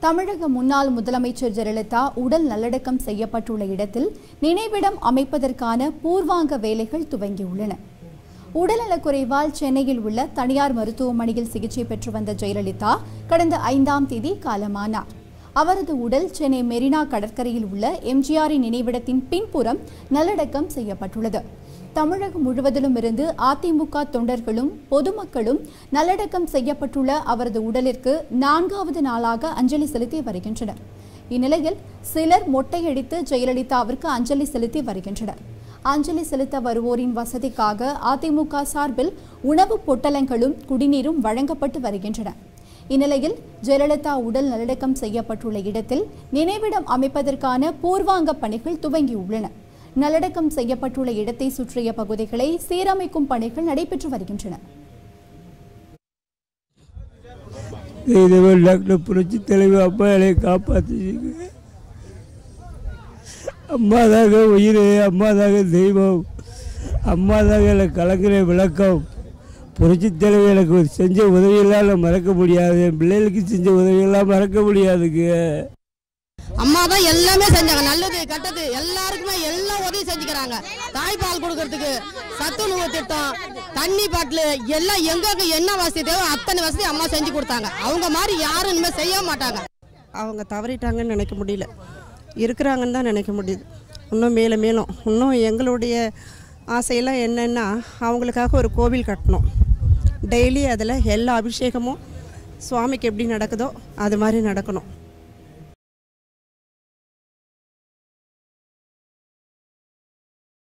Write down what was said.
தமிழக முன்னாள் முதலமைச்சர் ஜெயலலிதா உடல் நல்லடக்கம் செய்யப்பட்டுள்ள இடத்தில் நினைவிடம் அமைப்பதற்கான பூர்வாங்க வேலைகள் துவங்கியுள்ளன உடல்நலக்குறைவால் சென்னையில் உள்ள தனியார் மருத்துவமனையில் சிகிச்சை பெற்று வந்த ஜெயலலிதா கடந்த ஐந்தாம் தேதி காலமானார் அவரது உடல் சென்னை மெரினா கடற்கரையில் உள்ள எம்ஜிஆரின் நினைவிடத்தின் பின்புறம் நல்லடக்கம் செய்யப்பட்டுள்ளது தமிழகம் முழுவதிலும் இருந்து அதிமுக தொண்டர்களும் பொதுமக்களும் நல்லடக்கம் செய்யப்பட்டுள்ள அவரது உடலிற்கு நான்காவது நாளாக அஞ்சலி செலுத்தி வருகின்றனர் இந்நிலையில் சிலர் மொட்டையடித்து ஜெயலலிதாவிற்கு அஞ்சலி செலுத்தி வருகின்றனர் அஞ்சலி செலுத்த வருவோரின் வசதிக்காக அதிமுக சார்பில் உணவுப் பொட்டலங்களும் குடிநீரும் வழங்கப்பட்டு வருகின்றன இந்நிலையில் ஜெயலலிதா உடல் நல்லடக்கம் செய்யப்பட்டுள்ள இடத்தில் நினைவிடம் அமைப்பதற்கான பூர்வாங்க பணிகள் துவங்கியுள்ளன நல்லடக்கம் செய்யப்பட்டுள்ள இடத்தை சுற்றிய பகுதிகளை சீரமைக்கும் பணிகள் நடைபெற்று வருகின்றன இதுவே டாக்டர் புரட்சி தலைவர் அப்பா என்னை காப்பாற்றிச்சிங்க அம்மா தாங்க உயிர் அம்மா தாங்க தெய்வம் அம்மா தாங்க எனக்கு கலக்கிற விளக்கம் புரட்சி தலைவர் எனக்கு செஞ்ச உதவியெல்லாம் நான் மறக்க முடியாது என் பிள்ளைகளுக்கு செஞ்ச உதவியெல்லாம் மறக்க முடியாதுங்க அம்மா தான் எல்லாமே செஞ்சாங்க நல்லது கெட்டது எல்லாருக்குமே எல்லா உதவியும் செஞ்சுக்கிறாங்க தாய்ப்பால் கொடுக்கறதுக்கு சத்துணவு திட்டம் தண்ணி பாட்டில் எல்லாம் எங்க என்ன வசதி தேவை அத்தனை வசதி அம்மா செஞ்சு கொடுத்தாங்க அவங்க மாதிரி யாரும் இனிமேல் செய்ய மாட்டாங்க அவங்க தவறிட்டாங்கன்னு நினைக்க முடியல இருக்கிறாங்கன்னு தான் நினைக்க முடியுது இன்னும் மேலே மேலும் இன்னும் எங்களுடைய ஆசையெல்லாம் என்னென்னா அவங்களுக்காக ஒரு கோவில் கட்டணும் டெய்லி அதில் எல்லா அபிஷேகமும் சுவாமிக்கு எப்படி நடக்குதோ அது மாதிரி நடக்கணும்